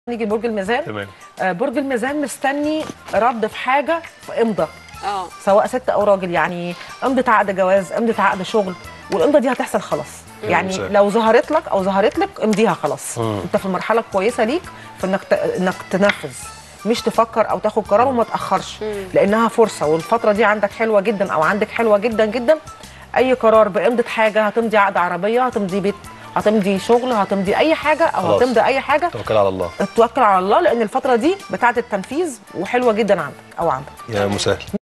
نيجي لبرج الميزان تمام آه، برج الميزان مستني رد في حاجه في امضى اه سواء ست او راجل يعني امضه عقد جواز امضه عقد شغل والامضه دي هتحصل خلاص يعني سهل. لو ظهرت لك او ظهرت لك امضيها خلاص مم. انت في المرحله الكويسه ليك في انك ت... انك تنفذ مش تفكر او تاخد قرار وما تاخرش لانها فرصه والفتره دي عندك حلوه جدا او عندك حلوه جدا جدا اي قرار بامضه حاجه هتمضي عقد عربيه هتمضي بيت هتمضي شغل هتمضي اي حاجه او خلاص. هتمضي اي حاجه توكل على الله توكل على الله لان الفتره دي بتاعه التنفيذ وحلوه جدا عندك او عندك يا مسهل